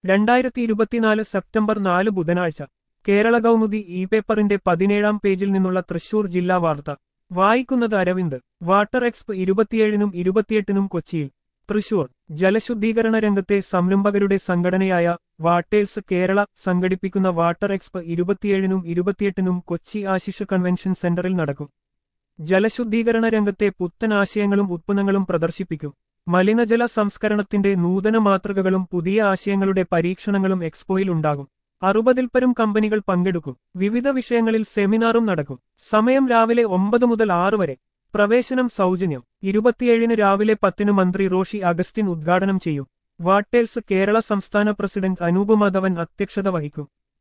രണ്ടായിരത്തി ഇരുപത്തിനാല് സെപ്റ്റംബർ നാല് ബുധനാഴ്ച കേരള കൗമുദി ഇ പേപ്പറിന്റെ പതിനേഴാം പേജിൽ നിന്നുള്ള തൃശൂർ ജില്ലാ വാർത്ത വായിക്കുന്നത് അരവിന്ദ് വാട്ടർ എക്സ്പ് ഇരുപത്തിയേഴിനും ഇരുപത്തിയെട്ടിനും കൊച്ചിയിൽ തൃശൂർ ജലശുദ്ധീകരണ രംഗത്തെ സംരംഭകരുടെ സംഘടനയായ വാട്ടേഴ്സ് കേരള സംഘടിപ്പിക്കുന്ന വാട്ടർ എക്സ്പ് ഇരുപത്തിയേഴിനും ഇരുപത്തിയെട്ടിനും കൊച്ചി ആശിഷ് കൺവെൻഷൻ സെന്ററിൽ നടക്കും ജലശുദ്ധീകരണ രംഗത്തെ പുത്തൻ ആശയങ്ങളും ഉത്പന്നങ്ങളും പ്രദർശിപ്പിക്കും മലിനജല സംസ്കരണത്തിന്റെ നൂതന മാതൃകകളും പുതിയ ആശയങ്ങളുടെ പരീക്ഷണങ്ങളും എക്സ്പോയിൽ ഉണ്ടാകും അറുപതിൽപ്പരം കമ്പനികൾ പങ്കെടുക്കും വിവിധ വിഷയങ്ങളിൽ സെമിനാറും നടക്കും സമയം രാവിലെ ഒമ്പത് മുതൽ ആറ് വരെ പ്രവേശനം സൗജന്യം ഇരുപത്തിയേഴിന് രാവിലെ പത്തിന് മന്ത്രി റോഷി അഗസ്റ്റിൻ ഉദ്ഘാടനം ചെയ്യും വാട്ടേഴ്സ് കേരള സംസ്ഥാന പ്രസിഡന്റ് അനൂപ് മാധവൻ അധ്യക്ഷത വഹിക്കും